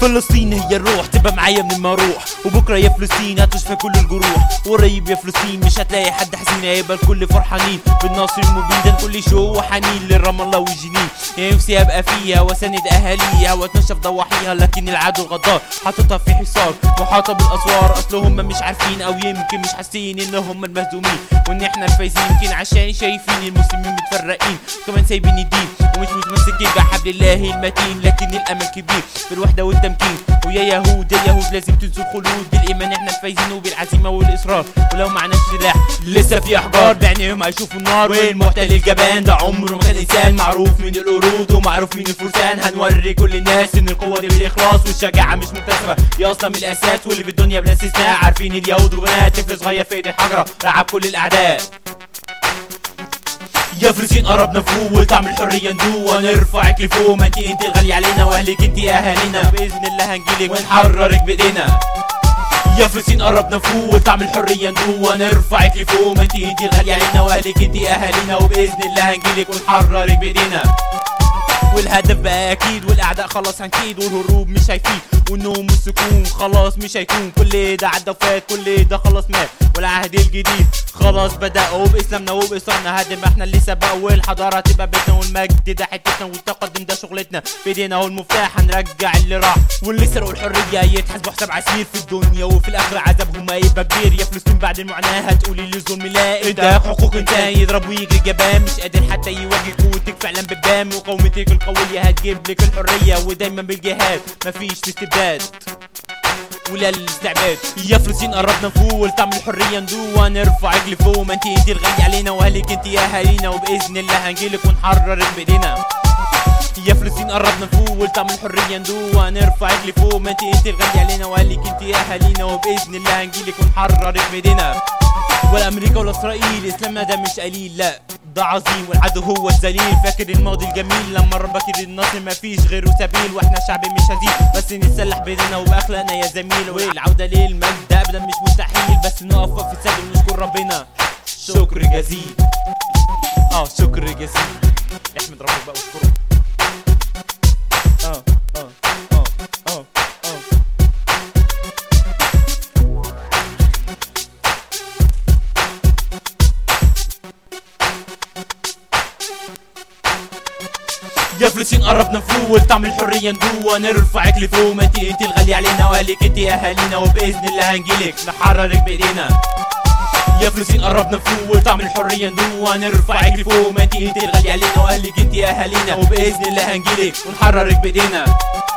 فلسطين هي الروح تبقى معايا من ما اروح وبكره يا فلسطين هتشفى كل الجروح قريب يا فلسطين مش هتلاقي حد حزين هيبقى الكل فرحانين بالنصر المبين ده الكل شو وحنين للرام الله والجنين يا نفسي ابقى فيها واساند اهاليها واتنشف ضواحيها لكن العدو الغدار حاططها في حصار محاطه بالاسوار اصلهم مش عارفين او يمكن مش حاسين ان هم المهزومين وان احنا الفايزين يمكن عشان شايفين المسلمين متفرقين كمان سايبين الدين ومش متمسكين بحبل الله المتين لكن الامل كبير بالوحده والتمكين ويا يهود يا يهود لازم تنسوا الخلود بالايمان احنا الفايزين وبالعزيمه والاصرار ولو معناش سلاح لسه في احجار بعينيهم هيشوفوا النار والمحتل الجبان ده عمره ما كان انسان معروف من القرود ومعروف من الفرسان هنوري كل الناس ان القوه دي بالاخلاص والشجاعه مش مكتسبه دي اصلا من الاساس واللي في الدنيا بلا استثناء عارفين اليهود وبنات طفل صغير في ايد الحجره لعب كل الاعداء يا فلسطين قربنا نفوق وطعم الحرية ندوق ونرفعك لفوق ما انت انت الغالية علينا واهلك انت اهالينا باذن الله هنجيلك ونحررك بايدينا يا فلسطين قربنا نفوق وطعم الحرية ندوق ونرفعك لفوق ما انت انت الغالية علينا واهلك انت اهالينا وباذن الله هنجيلك ونحررك بايدينا والهدف بقى اكيد والاعداء خلاص هنكيد والهروب مش هيفيد والنوم والسكون خلاص مش هيكون كل ده عدى وفات كل ده خلاص مات والعهد الجديد خلاص بدأ وبإسلامنا وبإصرارنا هدم احنا اللي سبق والحضارة تبقى بيتنا والمجد ده حتتنا والتقدم ده شغلتنا في ايدينا والمفتاح هنرجع اللي راح واللي سرقوا الحرية يتحاسبوا حساب عسير في الدنيا وفي الآخرة عذابهم هيبقى كبير يا فلسطين بعد المعاناة هتقولي لي الظلم لا ده حقوق انسان يضرب ويجري جبان مش قادر حتى يواجه قوتك فعلا بتبان وقومتك القوية هتجيب لك الحرية ودايما بالجهاد مفيش استبداد ولا الاستعباد يا فلسطين قربنا نفوق ولطعم الحريه ندوق ونرفع رجل فوق ما انت انت الغالي علينا واهلك انت يا اهالينا وباذن الله هنجيلك ونحررك بايدينا يا فلسطين قربنا نفوق ولطعم الحريه ندوق ونرفع رجل فوق ما انت انت الغالي علينا واهلك انت يا اهالينا وباذن الله هنجيلك ونحررك بايدينا ولا امريكا ولا اسرائيل اسلامنا ده مش قليل لا ده عظيم والعدو هو الذليل فاكر الماضي الجميل لما ربك النصر مفيش غيره سبيل واحنا شعب مش هزيل بس نتسلح بايدينا وباخلاقنا يا زميل والعوده للمجد ابدا مش مستحيل بس نقف في السد ونشكر ربنا شكر جزيل اه شكر جزيل احمد ربك بقى واشكره اه اه اه اه اه يا فلسطين قربنا نفوق ولطعم الحرية ندوق ونرفعك لفوق ما انت انت الغالية علينا واهلك انت اهالينا وباذن الله هنجيلك نحررك بايدينا يا فلسطين قربنا نفوق ولطعم الحرية ندوق ونرفعك لفوق ما انت انت الغالية علينا واهلك انت اهالينا وباذن الله هنجيلك ونحررك بايدينا